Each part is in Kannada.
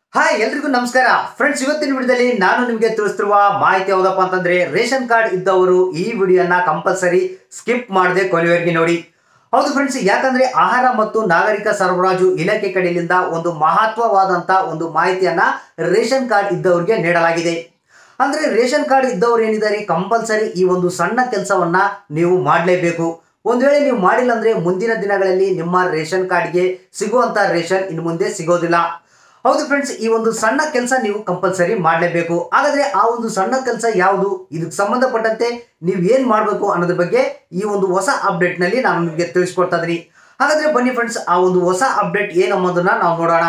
ಹಾಯ್ ಎಲ್ರಿಗೂ ನಮಸ್ಕಾರ ಫ್ರೆಂಡ್ಸ್ ಇವತ್ತಿನ ವಿಡಿಯೋದಲ್ಲಿ ನಾನು ನಿಮಗೆ ತಿಳಿಸ್ತಿರುವ ಮಾಹಿತಿ ಯಾವುದಪ್ಪ ಅಂತಂದ್ರೆ ರೇಷನ್ ಕಾರ್ಡ್ ಇದ್ದವರು ಈ ವಿಡಿಯೋನ ಕಂಪಲ್ಸರಿ ಸ್ಕಿಪ್ ಮಾಡದೆ ಕೊನೆಯವರೆಗೆ ನೋಡಿ ಹೌದು ಫ್ರೆಂಡ್ಸ್ ಯಾಕಂದ್ರೆ ಆಹಾರ ಮತ್ತು ನಾಗರಿಕ ಸರಬರಾಜು ಇಲಾಖೆ ಕಡೆಯಿಂದ ಒಂದು ಮಹತ್ವವಾದಂತ ಒಂದು ಮಾಹಿತಿಯನ್ನ ರೇಷನ್ ಕಾರ್ಡ್ ಇದ್ದವರಿಗೆ ನೀಡಲಾಗಿದೆ ಅಂದ್ರೆ ರೇಷನ್ ಕಾರ್ಡ್ ಇದ್ದವ್ರು ಏನಿದ್ದಾರೆ ಕಂಪಲ್ಸರಿ ಈ ಒಂದು ಸಣ್ಣ ಕೆಲಸವನ್ನ ನೀವು ಮಾಡಲೇಬೇಕು ಒಂದ್ ವೇಳೆ ನೀವು ಮಾಡಿಲ್ಲ ಅಂದ್ರೆ ಮುಂದಿನ ದಿನಗಳಲ್ಲಿ ನಿಮ್ಮ ರೇಷನ್ ಕಾರ್ಡ್ಗೆ ಸಿಗುವಂತ ರೇಷನ್ ಇನ್ನು ಮುಂದೆ ಸಿಗೋದಿಲ್ಲ ಹೌದು ಫ್ರೆಂಡ್ಸ್ ಈ ಒಂದು ಸಣ್ಣ ಕೆಲಸ ನೀವು ಕಂಪಲ್ಸರಿ ಮಾಡಲೇಬೇಕು ಹಾಗಾದ್ರೆ ಆ ಒಂದು ಸಣ್ಣ ಕೆಲಸ ಯಾವುದು ಇದಕ್ಕೆ ಸಂಬಂಧಪಟ್ಟಂತೆ ನೀವು ಏನ್ ಮಾಡಬೇಕು ಅನ್ನೋದ್ರ ಬಗ್ಗೆ ಈ ಒಂದು ಹೊಸ ಅಪ್ಡೇಟ್ ನಲ್ಲಿ ನಾನು ನಿಮಗೆ ತಿಳಿಸ್ಕೊಡ್ತಾ ಇದೀನಿ ಹಾಗಾದ್ರೆ ಬನ್ನಿ ಫ್ರೆಂಡ್ಸ್ ಆ ಒಂದು ಹೊಸ ಅಪ್ಡೇಟ್ ಏನನ್ನೋದನ್ನ ನಾವು ನೋಡೋಣ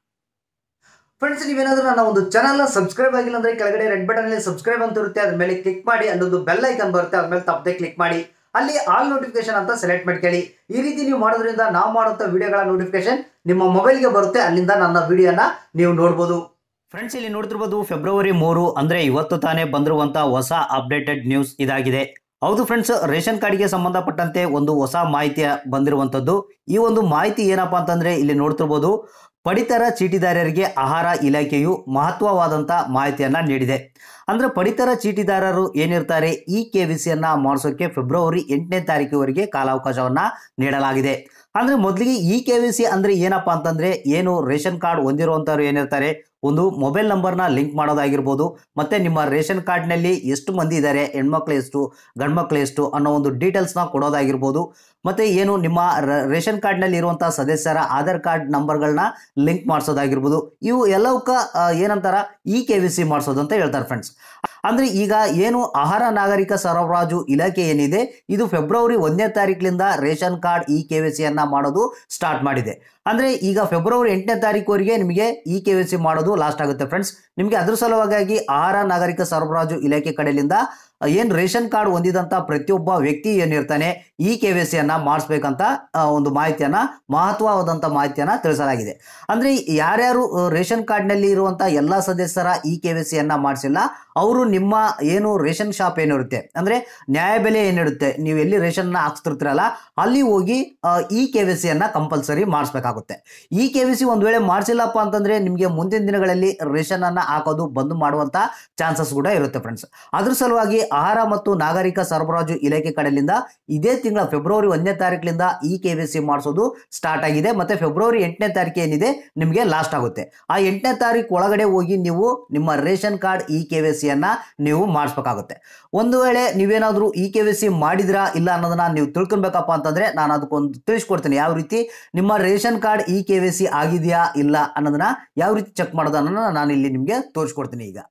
ಫ್ರೆಂಡ್ಸ್ ನೀವೇನಾದ್ರೂ ನನ್ನ ಒಂದು ಚಾನಲ್ ಸಬ್ಸ್ಕ್ರೈಬ್ ಆಗಿಲ್ಲ ಅಂದ್ರೆ ಕೆಳಗಡೆ ರೆಡ್ ಬಟನ್ ಅಲ್ಲಿ ಸಬ್ಸ್ಕ್ರೈಬ್ ಅಂತ ಇರುತ್ತೆ ಅದ್ರ ಮೇಲೆ ಕ್ಲಿಕ್ ಮಾಡಿ ಅನ್ನೋದು ಬೆಲ್ ಐಕನ್ ಬರುತ್ತೆ ಅದ್ರ ಮೇಲೆ ತಪ್ಪದೆ ಕ್ಲಿಕ್ ಮಾಡಿ ಅಲ್ಲಿ ಆಲ್ ನೋಟಿಫಿಕೇಶನ್ ಅಂತ ಸೆಲೆಕ್ಟ್ ಮಾಡ್ಕೊಳ್ಳಿ ಈ ರೀತಿ ನೀವು ಮಾಡೋದ್ರಿಂದ ನಾವು ಮಾಡುವಂತ ವಿಡಿಯೋಗಳ ನೋಟಿಫಿಕೇಶನ್ ನಿಮ್ಮ ಮೊಬೈಲ್ಗೆ ಬರುತ್ತೆ ಅಲ್ಲಿಂದ ನನ್ನ ವಿಡಿಯೋನ ನೀವು ನೋಡ್ಬೋದು ಫ್ರೆಂಡ್ಸ್ ಇಲ್ಲಿ ನೋಡ್ತಿರ್ಬೋದು ಫೆಬ್ರವರಿ ಮೂರು ಅಂದ್ರೆ ಇವತ್ತು ತಾನೇ ಬಂದಿರುವಂತ ಹೊಸ ಅಪ್ಡೇಟೆಡ್ ನ್ಯೂಸ್ ಇದಾಗಿದೆ ಹೌದು ಫ್ರೆಂಡ್ಸ್ ರೇಷನ್ ಕಾರ್ಡ್ಗೆ ಸಂಬಂಧಪಟ್ಟಂತೆ ಒಂದು ಹೊಸ ಮಾಹಿತಿ ಬಂದಿರುವಂತದ್ದು ಈ ಒಂದು ಮಾಹಿತಿ ಏನಪ್ಪಾ ಅಂತಂದ್ರೆ ಇಲ್ಲಿ ನೋಡ್ತಿರ್ಬೋದು ಪಡಿತರ ಚೀಟಿದಾರರಿಗೆ ಆಹಾರ ಇಲಾಖೆಯು ಮಹತ್ವವಾದಂಥ ಮಾಹಿತಿಯನ್ನ ನೀಡಿದೆ ಅಂದ್ರೆ ಪಡಿತರ ಚೀಟಿದಾರರು ಏನಿರ್ತಾರೆ ಈ ಕೆ ವಿ ಸಿಯನ್ನ ಮಾಡಿಸೋಕೆ ಫೆಬ್ರವರಿ ಎಂಟನೇ ತಾರೀಕಿವರೆಗೆ ಕಾಲಾವಕಾಶವನ್ನ ನೀಡಲಾಗಿದೆ ಅಂದ್ರೆ ಮೊದಲಿಗೆ ಈ ಕೆ ವಿ ಸಿ ಅಂದ್ರೆ ಏನಪ್ಪಾ ಅಂತಂದ್ರೆ ಏನು ರೇಷನ್ ಕಾರ್ಡ್ ಹೊಂದಿರುವಂತವ್ರು ಏನಿರ್ತಾರೆ ಒಂದು ಮೊಬೈಲ್ ನಂಬರ್ನ ಲಿಂಕ್ ಮಾಡೋದಾಗಿರ್ಬೋದು ಮತ್ತೆ ನಿಮ್ಮ ರೇಷನ್ ಕಾರ್ಡ್ನಲ್ಲಿ ಎಷ್ಟು ಮಂದಿ ಇದ್ದಾರೆ ಹೆಣ್ಮಕ್ಳು ಎಷ್ಟು ಗಂಡ್ಮಕ್ಳು ಎಷ್ಟು ಅನ್ನೋ ಒಂದು ಡೀಟೇಲ್ಸ್ನ ಕೊಡೋದಾಗಿರ್ಬೋದು ಮತ್ತೆ ಏನು ನಿಮ್ಮ ರ- ರೇಷನ್ ಕಾರ್ಡ್ನಲ್ಲಿ ಇರುವಂತಹ ಸದಸ್ಯರ ಆಧಾರ್ ಕಾರ್ಡ್ ನಂಬರ್ಗಳನ್ನ ಲಿಂಕ್ ಮಾಡಿಸೋದಾಗಿರ್ಬೋದು ಇವು ಎಲ್ಲವಕ್ಕ ಆ, ಏನಂತಾರ ಇ ಕೆ ವಿ ಸಿ ಮಾಡಿಸೋದು ಅಂತ ಹೇಳ್ತಾರೆ ಫ್ರೆಂಡ್ಸ್ ಅಂದ್ರೆ ಈಗ ಏನು ಆಹಾರ ನಾಗರಿಕ ಸರಬರಾಜು ಇಲಾಖೆ ಏನಿದೆ ಇದು ಫೆಬ್ರವರಿ ಒಂದನೇ ತಾರೀಕಿನಿಂದ ration card e K Y ಸಿಯನ್ನ ಮಾಡೋದು ಸ್ಟಾರ್ಟ್ ಮಾಡಿದೆ ಅಂದ್ರೆ ಈಗ ಫೆಬ್ರವರಿ ಎಂಟನೇ ತಾರೀಕುವರೆಗೆ ನಿಮಗೆ ಇ ಕೆ ವಿ ಸಿ ಮಾಡೋದು ಲಾಸ್ಟ್ ಆಗುತ್ತೆ ಫ್ರೆಂಡ್ಸ್ ನಿಮಗೆ ಅದ್ರ ಸಲುವಾಗಿ ಆಹಾರ ನಾಗರಿಕ ಸರಬರಾಜು ಇಲಾಖೆ ಕಡೆಯಿಂದ ಏನು ರೇಷನ್ ಕಾರ್ಡ್ ಹೊಂದಿದಂತ ಪ್ರತಿಯೊಬ್ಬ ವ್ಯಕ್ತಿ ಏನಿರ್ತಾನೆ ಈ ಕೆ ವಿ ಸಿಯನ್ನ ಮಾಡಿಸ್ಬೇಕಂತ ಆ, ಒಂದು ಮಾಹಿತಿಯನ್ನ ಮಹತ್ವವಾದಂತ ಮಾಹಿತಿಯನ್ನ ತಿಳಿಸಲಾಗಿದೆ ಅಂದ್ರೆ ಯಾರ್ಯಾರು ಆ, ರೇಷನ್ ಕಾರ್ಡ್ನಲ್ಲಿ ಇರುವಂತ ಎಲ್ಲಾ ಸದಸ್ಯರ ಇ ಕೆ ವಿ ಸಿಯನ್ನ ಮಾಡಿಸಿಲ್ಲ ಅವರು ನಿಮ್ಮ ಏನು ರೇಷನ್ ಶಾಪ್ ಏನಿರುತ್ತೆ ಅಂದ್ರೆ ನ್ಯಾಯಬೆಲೆ ಏನಿರುತ್ತೆ ನೀವು ಎಲ್ಲಿ ರೇಷನ್ ಹಾಕ್ಸ್ತಿರ್ತೀರಲ್ಲ ಅಲ್ಲಿ ಹೋಗಿ ಇ ಕೆ ವಿ ಸಿಯನ್ನ ಕಂಪಲ್ಸರಿ ಮಾಡಿಸ್ಬೇಕಾಗುತ್ತೆ ಈ ಕೆ ವಿ ಸಿ ಒಂದ್ ವೇಳೆ ಮಾಡಿಸಿಲ್ಲಪ್ಪ ಅಂತಂದ್ರೆ ನಿಮಗೆ ಮುಂದಿನ ದಿನಗಳಲ್ಲಿ ರೇಷನ್ ಅನ್ನ ಹಾಕೋದು ಬಂದ್ ಮಾಡುವಂತ ಚಾನ್ಸಸ್ ಕೂಡ ಇರುತ್ತೆ ಫ್ರೆಂಡ್ಸ್ ಅದ್ರ ಸಲುವಾಗಿ ಆಹಾರ ಮತ್ತು ನಾಗರಿಕ ಸರಬರಾಜು ಇಲಾಖೆ ಕಡೆಯಿಂದ ಇದೇ ತಿಂಗಳ ಫೆಬ್ರವರಿ ಒಂದನೇ ತಾರೀಕಿನಿಂದ ಇ ಕೆ ವಿ ಸಿ ಮಾಡಿಸೋದು ಸ್ಟಾರ್ಟ್ ಆಗಿದೆ ಮತ್ತೆ ಫೆಬ್ರವರಿ ಎಂಟನೇ ತಾರೀಕು ಏನಿದೆ ನಿಮಗೆ ಲಾಸ್ಟ್ ಆಗುತ್ತೆ ಆ ಎಂಟನೇ ತಾರೀಕು ಒಳಗಡೆ ಹೋಗಿ ನೀವು ನಿಮ್ಮ ration card e K Y ಸಿಯನ್ನ ನೀವು ಮಾಡಿಸ್ಬೇಕಾಗುತ್ತೆ ಒಂದು ವೇಳೆ ನೀವೇನಾದ್ರೂ ಇ ಕೆ ವಿ ಸಿ ಮಾಡಿದ್ರಾ ಇಲ್ಲ ಅನ್ನೋದನ್ನ ನೀವು ತಿಳ್ಕೊಬೇಕಪ್ಪ ಅಂತಂದ್ರೆ ನಾನು ಅದಕ್ಕೊಂದು ತಿಳಿಸ್ಕೊಡ್ತೀನಿ ಯಾವ ರೀತಿ ನಿಮ್ಮ ration card e K Y C ಆಗಿದೆಯಾ ಇಲ್ಲ ಅನ್ನೋದನ್ನ ಯಾವ ರೀತಿ ಚೆಕ್ ಮಾಡೋದನ್ನ ನಾನು ಇಲ್ಲಿ ನಿಮಗೆ ತೋರಿಸ್ಕೊಡ್ತೀನಿ ಈಗ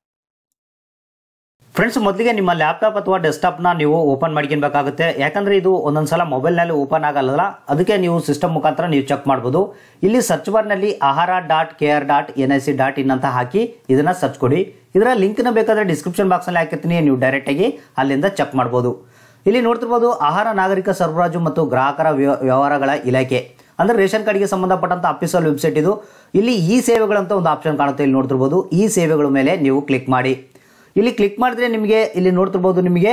ಫ್ರೆಂಡ್ಸ್ ಮೊದಲಿಗೆ ನಿಮ್ಮ ಲ್ಯಾಪ್ಟಾಪ್ ಅಥವಾ ಡೆಸ್ಕ್ಟಾಪ್ನ ನೀವು ಓಪನ್ ಮಾಡ್ಕೊಬೇಕಾಗುತ್ತೆ ಯಾಕಂದ್ರೆ ಇದು ಒಂದೊಂದ್ಸಲ ಮೊಬೈಲ್ನಲ್ಲಿ ಓಪನ್ ಆಗಲ್ಲ ಅದಕ್ಕೆ ನೀವು ಸಿಸ್ಟಮ್ ಮುಖಾಂತರ ನೀವು ಚೆಕ್ ಮಾಡ್ಬೋದು ಇಲ್ಲಿ ಸರ್ಚ್ ಬಾರ್ನಲ್ಲಿ Ahara dot K R dot N I C dot in ಅಂತ ಹಾಕಿ ಇದನ್ನ ಸರ್ಚ್ ಕೊಡಿ ಇದರ ಲಿಂಕ್ನ ಬೇಕಾದ್ರೆ ಡಿಸ್ಕ್ರಿಪ್ಷನ್ ಬಾಕ್ಸ್ನಲ್ಲಿ ಹಾಕಿರ್ತೀನಿ ನೀವು ಡೈರೆಕ್ಟಾಗಿ ಅಲ್ಲಿಂದ ಚೆಕ್ ಮಾಡ್ಬೋದು ಇಲ್ಲಿ ನೋಡ್ತಿರ್ಬೋದು ಆಹಾರ ನಾಗರಿಕ ಸರಬರಾಜು ಮತ್ತು ಗ್ರಾಹಕರ ವ್ಯ- ವ್ಯವಹಾರಗಳ ಇಲಾಖೆ ಅಂದ್ರೆ ರೇಷನ್ ಕಾರ್ಡ್ಗೆ ಸಂಬಂಧಪಟ್ಟಂತ ಅಫಿಷಿಯಲ್ ವೆಬ್ಸೈಟ್ ಇದು ಇಲ್ಲಿ ಈ ಸೇವೆಗಳಂತ ಒಂದು ಆಪ್ಷನ್ ಕಾಣುತ್ತೆ ಇಲ್ಲಿ ನೋಡ್ತಿರ್ಬೋದು ಈ ಸೇವೆಗಳ ಮೇಲೆ ನೀವು ಕ್ಲಿಕ್ ಮಾಡಿ ಇಲ್ಲಿ ಕ್ಲಿಕ್ ಮಾಡಿದ್ರೆ ನಿಮಗೆ ಇಲ್ಲಿ ನೋಡ್ತಿರ್ಬೋದು ನಿಮಗೆ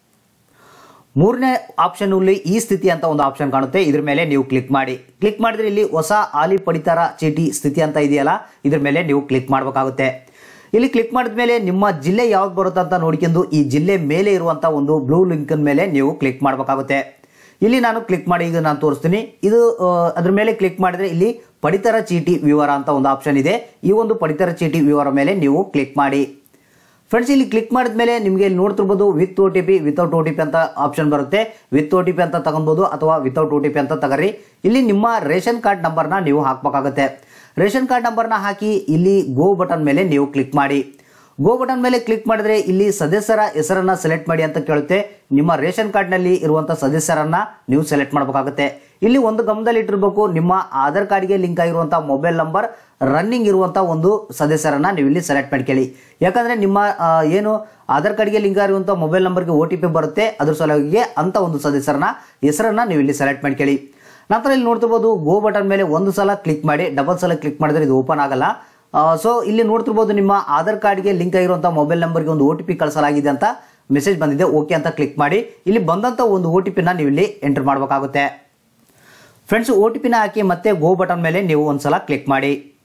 ಮೂರನೇ ಆಪ್ಷನ್ ಅಲ್ಲಿ ಈ ಸ್ಥಿತಿ ಅಂತ ಒಂದು ಆಪ್ಷನ್ ಕಾಣುತ್ತೆ ಇದ್ರ ಮೇಲೆ ನೀವು ಕ್ಲಿಕ್ ಮಾಡಿ ಕ್ಲಿಕ್ ಮಾಡಿದ್ರೆ ಇಲ್ಲಿ ಹೊಸ ಹಾಲಿ ಪಡಿತರ ಚೀಟಿ ಸ್ಥಿತಿ ಅಂತ ಇದೆಯಲ್ಲ ಇದ್ರ ಮೇಲೆ ನೀವು ಕ್ಲಿಕ್ ಮಾಡಬೇಕಾಗುತ್ತೆ ಇಲ್ಲಿ ಕ್ಲಿಕ್ ಮಾಡಿದ ಮೇಲೆ ನಿಮ್ಮ ಜಿಲ್ಲೆ ಯಾವ್ದು ಬರುತ್ತೆ ಅಂತ ನೋಡ್ಕೊಂಡು ಈ ಜಿಲ್ಲೆ ಮೇಲೆ ಇರುವಂತ ಒಂದು ಬ್ಲೂ ಲಿಂಕ್ ಮೇಲೆ ನೀವು ಕ್ಲಿಕ್ ಮಾಡಬೇಕಾಗುತ್ತೆ ಇಲ್ಲಿ ನಾನು ಕ್ಲಿಕ್ ಮಾಡಿ ಈಗ ನಾನು ತೋರಿಸ್ತೀನಿ ಇದು ಆ, ಅದ್ರ ಮೇಲೆ ಕ್ಲಿಕ್ ಮಾಡಿದ್ರೆ ಇಲ್ಲಿ ಪಡಿತರ ಚೀಟಿ ವಿವರ ಅಂತ ಒಂದು ಆಪ್ಷನ್ ಇದೆ ಈ ಒಂದು ಪಡಿತರ ಚೀಟಿ ವಿವರ ಮೇಲೆ ನೀವು ಕ್ಲಿಕ್ ಮಾಡಿ ಫ್ರೆಂಡ್ಸ್ ಇಲ್ಲಿ ಕ್ಲಿಕ್ ಮಾಡಿದ ಮೇಲೆ ನಿಮಗೆ ಇಲ್ಲಿ ನೋಡ್ತಿರ್ಬೋದು with O T P without O T P ಅಂತ ಆಪ್ಷನ್ ಬರುತ್ತೆ ವಿತ್ ಒ ಟಿ ಪಿ ಅಂತ ತಗೊಬೋದು ಅಥವಾ ವಿತೌಟ್ ಒ ಟಿ ಪಿ ಅಂತ ತಗರಿ ಇಲ್ಲಿ ನಿಮ್ಮ ರೇಷನ್ ಕಾರ್ಡ್ ನಂಬರ್ನ ನೀವು ಹಾಕಬೇಕಾಗುತ್ತೆ ರೇಷನ್ ಕಾರ್ಡ್ ನಂಬರ್ನ ಹಾಕಿ ಇಲ್ಲಿ ಗೋ ಬಟನ್ ಮೇಲೆ ನೀವು ಕ್ಲಿಕ್ ಮಾಡಿ ಗೋ ಬಟನ್ ಮೇಲೆ ಕ್ಲಿಕ್ ಮಾಡಿದ್ರೆ ಇಲ್ಲಿ ಸದಸ್ಯರ ಹೆಸರನ್ನ ಸೆಲೆಕ್ಟ್ ಮಾಡಿ ಅಂತ ಕೇಳುತ್ತೆ ನಿಮ್ಮ ರೇಷನ್ ಕಾರ್ಡ್ನಲ್ಲಿ ಇರುವಂಥ ಸದಸ್ಯರನ್ನ ನೀವು ಸೆಲೆಕ್ಟ್ ಮಾಡಬೇಕಾಗುತ್ತೆ ಇಲ್ಲಿ ಒಂದು ಗಮನದಲ್ಲಿ ಇಟ್ಟಿರ್ಬೇಕು ನಿಮ್ಮ ಆಧಾರ್ ಕಾರ್ಡ್ಗೆ ಲಿಂಕ್ ಆಗಿರುವಂಥ ಮೊಬೈಲ್ ನಂಬರ್ ರನ್ನಿಂಗ್ ಇರುವಂಥ ಒಂದು ಸದಸ್ಯರನ್ನ ನೀವು ಇಲ್ಲಿ ಸೆಲೆಕ್ಟ್ ಮಾಡ್ಕೊಳ್ಳಿ ಯಾಕಂದ್ರೆ ನಿಮ್ಮ ಆ, ಏನು ಆಧಾರ್ ಕಾರ್ಡ್ಗೆ ಲಿಂಕ್ ಆಗಿರುವಂಥ ಮೊಬೈಲ್ ನಂಬರ್ಗೆ ಒ ಟಿ ಪಿ ಬರುತ್ತೆ ಅದ್ರ ಸಲುವಾಗಿ ಅಂತ ಒಂದು ಸದಸ್ಯರನ್ನ ಹೆಸರನ್ನ ನೀವು ಇಲ್ಲಿ ಸೆಲೆಕ್ಟ್ ಮಾಡ್ಕೊಳ್ಳಿ ನಂತರ ಇಲ್ಲಿ ನೋಡ್ತಿರ್ಬೋದು ಗೋ ಬಟನ್ ಮೇಲೆ ಒಂದು ಸಲ ಕ್ಲಿಕ್ ಮಾಡಿ ಡಬಲ್ ಸಲ ಕ್ಲಿಕ್ ಮಾಡಿದ್ರೆ ಇದು ಓಪನ್ ಆಗಲ್ಲ ಸೊ ಇಲ್ಲಿ ನೋಡ್ತಿರ್ಬೋದು ನಿಮ್ಮ ಆಧಾರ್ ಕಾರ್ಡ್ಗೆ ಲಿಂಕ್ ಆಗಿರುವಂಥ ಮೊಬೈಲ್ ನಂಬರ್ಗೆ ಒಂದು ಒ ಟಿ ಪಿ ಕಳಿಸಲಾಗಿದೆ ಅಂತ ಮೆಸೇಜ್ ಬಂದಿದೆ ಓಕೆ ಅಂತ ಕ್ಲಿಕ್ ಮಾಡಿ ಇಲ್ಲಿ ಬಂದಂಥ ಒಂದು ಒ ಟಿ ಪಿನ ನೀವು ಇಲ್ಲಿ ಎಂಟರ್ ಮಾಡಬೇಕಾಗುತ್ತೆ ಫ್ರೆಂಡ್ಸ್ ಒ ಟಿ ಪಿನ ಹಾಕಿ ಮತ್ತೆ ಗೋ ಬಟನ್ ಮೇಲೆ ನೀವು ಒಂದ್ಸಲ ಕ್ಲಿಕ್ ಮಾಡಿ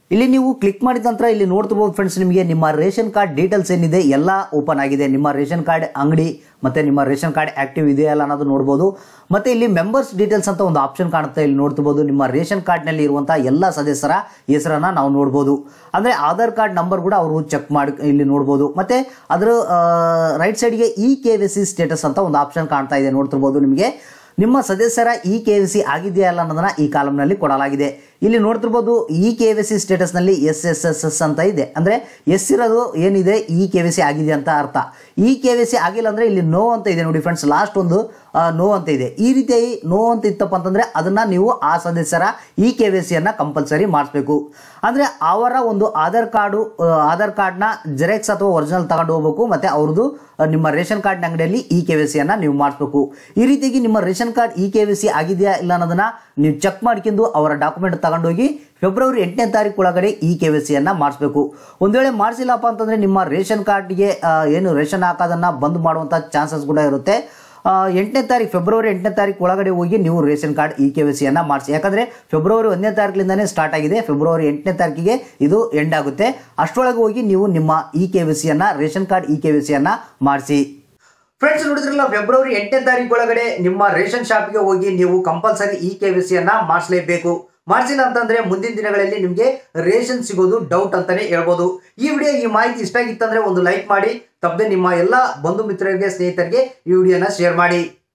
ಇಲ್ಲಿ ನೀವು ಕ್ಲಿಕ್ ಮಾಡಿದ ನಂತರ ಇಲ್ಲಿ ನೋಡ್ತಿರ್ಬೋದು ಫ್ರೆಂಡ್ಸ್ ನಿಮಗೆ ನಿಮ್ಮ ರೇಷನ್ ಕಾರ್ಡ್ ಡೀಟೇಲ್ಸ್ ಏನಿದೆ ಎಲ್ಲ ಓಪನ್ ಆಗಿದೆ ನಿಮ್ಮ ರೇಷನ್ ಕಾರ್ಡ್ ಅಂಗಡಿ ಮತ್ತೆ ನಿಮ್ಮ ರೇಷನ್ ಕಾರ್ಡ್ ಆಕ್ಟಿವ್ ಇದೆಯಲ್ಲ ಅನ್ನೋದು ನೋಡ್ಬೋದು ಮತ್ತೆ ಇಲ್ಲಿ ಮೆಂಬರ್ಸ್ ಡೀಟೇಲ್ಸ್ ಅಂತ ಒಂದು ಆಪ್ಷನ್ ಕಾಣುತ್ತೆ ಇಲ್ಲಿ ನೋಡ್ತಿರ್ಬೋದು ನಿಮ್ಮ ರೇಷನ್ ಕಾರ್ಡ್ನಲ್ಲಿ ಇರುವಂತಹ ಎಲ್ಲ ಸದಸ್ಯರ ಹೆಸರನ್ನ ನಾವು ನೋಡ್ಬೋದು ಅಂದ್ರೆ ಆಧಾರ್ ಕಾರ್ಡ್ ನಂಬರ್ ಕೂಡ ಅವರು ಚೆಕ್ ಮಾಡಿ ಇಲ್ಲಿ ನೋಡ್ಬೋದು ಮತ್ತೆ ಅದರ ರೈಟ್ ಸೈಡ್ಗೆ e K Y C status ಅಂತ ಒಂದು ಆಪ್ಷನ್ ಕಾಣ್ತಾ ಇದೆ ನೋಡ್ತಿರ್ಬೋದು ನಿಮಗೆ ನಿಮ್ಮ ಸದಸ್ಯರ ಇ ಕೆ ವಿ ಸಿ ಆಗಿದೆಯಾ ಅಲ್ಲ ಅನ್ನೋದನ್ನ ಈ ಕಾಲಮ್ನಲ್ಲಿ ಕೊಡಲಾಗಿದೆ ಇಲ್ಲಿ ನೋಡ್ತಿರ್ಬೋದು ಇ ಕೆ ವಿ ಸಿ ಸ್ಟೇಟಸ್ನಲ್ಲಿ ಎಸ್ ಎಸ್ ಎಸ್ ಎಸ್ ಅಂತ ಇದೆ ಅಂದರೆ ಎಸ್ ಇರೋದು ಏನಿದೆ ಇ ಕೆ ವಿ ಸಿ ಆಗಿದೆ ಅಂತ ಅರ್ಥ ಇ ಕೆ ವಿ ಸಿ ಆಗಿಲ್ಲ ಅಂದರೆ ಇಲ್ಲಿ ನೋ ಅಂತ ಇದೆ ನೋಡಿ ಫ್ರೆಂಡ್ಸ್ ಲಾಸ್ಟ್ ಒಂದು ನೋ ಅಂತ ಇದೆ ಈ ರೀತಿಯಾಗಿ ನೋ ಅಂತ ಇತ್ತಪ್ಪ ಅಂತಂದರೆ ಅದನ್ನು ನೀವು ಆ ಸದಸ್ಯರ ಇ ಕೆ ವಿ ಸಿಯನ್ನು ಕಂಪಲ್ಸರಿ ಮಾಡಿಸ್ಬೇಕು ಅಂದರೆ ಅವರ ಒಂದು ಆಧಾರ್ ಕಾರ್ಡು ಆ, ಆಧಾರ್ ಕಾರ್ಡ್ನ ಜೆರಾಕ್ಸ್ ಅಥವಾ ಒರಿಜಿನಲ್ ತಗೊಂಡು ಹೋಗ್ಬೇಕು ಮತ್ತು ಅವ್ರದ್ದು ಆ, ನಿಮ್ಮ ರೇಷನ್ ಕಾರ್ಡ್ ಅಂಗಡಿಯಲ್ಲಿ ಇ ಕೆ ವಿ ಸಿಯನ್ನು ನೀವು ಮಾಡಿಸ್ಬೇಕು ಈ ರೀತಿಯಾಗಿ ನಿಮ್ಮ ration card e K Y C ಆಗಿದೆಯಾ ಇಲ್ಲ ಅನ್ನೋದನ್ನ ನೀವು ಚೆಕ್ ಮಾಡ್ಕೊಂಡು ಅವರ ಡಾಕ್ಯುಮೆಂಟ್ ತಗೊಂಡೋಗಿ ಫೆಬ್ರವರಿ ಎಂಟನೇ ತಾರೀಕು ಒಳಗಡೆ ಇ ಕೆ ವಿ ಸಿಯನ್ನು ಮಾಡಿಸ್ಬೇಕು ಒಂದು ವೇಳೆ ಮಾಡಿಸಿಲ್ಲಪ್ಪ ಅಂತಂದರೆ ನಿಮ್ಮ ರೇಷನ್ ಕಾರ್ಡ್ಗೆ ಆ, ಏನು ರೇಷನ್ ಹಾಕೋದನ್ನು ಬಂದ್ ಮಾಡುವಂಥ ಚಾನ್ಸಸ್ ಕೂಡ ಇರುತ್ತೆ ಆ, ಎಂಟನೇ ತಾರೀಕು ಫೆಬ್ರವರಿ ಎಂಟನೇ ತಾರೀಕು ಒಳಗಡೆ ಹೋಗಿ ನೀವು ration card e K Y ಸಿಯನ್ನು ಮಾಡಿಸಿ ಯಾಕಂದರೆ ಫೆಬ್ರವರಿ ಒಂದನೇ ತಾರೀಕಿಂದನೇ ಸ್ಟಾರ್ಟ್ ಆಗಿದೆ ಫೆಬ್ರವರಿ ಎಂಟನೇ ತಾರೀಕಿಗೆ ಇದು ಎಂಡ್ ಆಗುತ್ತೆ ಅಷ್ಟರೊಳಗೆ ಹೋಗಿ ನೀವು ನಿಮ್ಮ ಇ ಕೆ ವಿ ಸಿಯನ್ನು ration card e K Y ಸಿಯನ್ನು ಮಾಡಿಸಿ ಫ್ರೆಂಡ್ಸ್ ನೋಡಿದ್ರಲ್ಲ ಫೆಬ್ರವರಿ ಎಂಟನೇ ತಾರೀಕು ಒಳಗಡೆ ನಿಮ್ಮ ರೇಷನ್ ಶಾಪ್ಗೆ ಹೋಗಿ ನೀವು ಕಂಪಲ್ಸರಿ ಇ ಕೆ ವಿ ಸಿಯನ್ನ ಮಾಡಿಸಲೇಬೇಕು ಮಾಡಿಸಿಲ್ಲ ಅಂತಂದ್ರೆ ಮುಂದಿನ ದಿನಗಳಲ್ಲಿ ನಿಮಗೆ ರೇಷನ್ ಸಿಗೋದು ಡೌಟ್ ಅಂತಾನೆ ಹೇಳ್ಬೋದು ಈ ವಿಡಿಯೋ ಈ ಮಾಹಿತಿ ಇಷ್ಟ ಆಗಿತ್ತಂದ್ರೆ ಒಂದು ಲೈಕ್ ಮಾಡಿ ತಪ್ಪದೆ ನಿಮ್ಮ ಎಲ್ಲ ಬಂಧು ಮಿತ್ರರಿಗೆ ಸ್ನೇಹಿತರಿಗೆ ಈ ವಿಡಿಯೋನ ಶೇರ್ ಮಾಡಿ